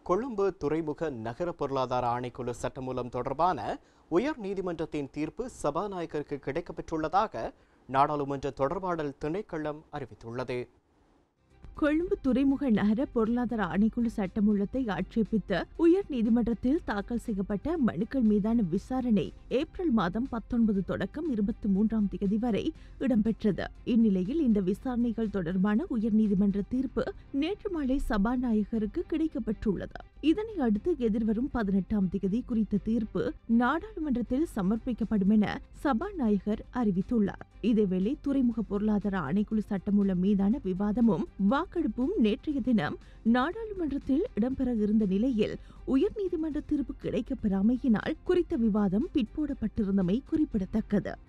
கொழும்பு துறைமுக நகர பொருளாதார ஆணைக்குழு சட்டமூலம் தொடர்பான உயர் நீதிமன்றத்தின் தீர்ப்பு சபாநாயகருக்கு கிடைக்கப்பெற்றுள்ளதாக நாடாளுமன்ற தொடர்பாடல் திணைக்களம் அறிவித்துள்ளது கொழும்பு துறைமுக நகர பொருளாதார ஆணைக்குழு சட்டமூலத்தை ஆட்சேபித்து உயர் நீதிமன்றத்தில் தாக்கல் செய்யப்பட்ட மனுக்கள் மீதான விசாரணை ஏப்ரல் மாதம் பத்தொன்பது தொடக்கம் இருபத்தி மூன்றாம் தேதி வரை இடம்பெற்றது இந்நிலையில் இந்த விசாரணைகள் தொடர்பான உயர் நீதிமன்ற தீர்ப்பு நேற்று மாலை சபாநாயகருக்கு கிடைக்கப்பெற்றுள்ளது இதனை அடுத்து எதிர்வரும் பதினெட்டாம் தேதி குறித்த தீர்ப்பு நாடாளுமன்றத்தில் சமர்ப்பிக்கப்படும் என சபாநாயகர் அறிவித்துள்ளார் இதேவேளை துறைமுக பொருளாதார ஆணைக்குழு சட்டமூலம் மீதான விவாதமும் வாக்கெடுப்பும் நேற்றைய தினம் நாடாளுமன்றத்தில் இடம்பெற இருந்த நிலையில் உயர்நீதிமன்ற தீர்ப்பு கிடைக்கப்பெறாமையினால் குறித்த விவாதம் பிற்போடப்பட்டிருந்தமை குறிப்பிடத்தக்கது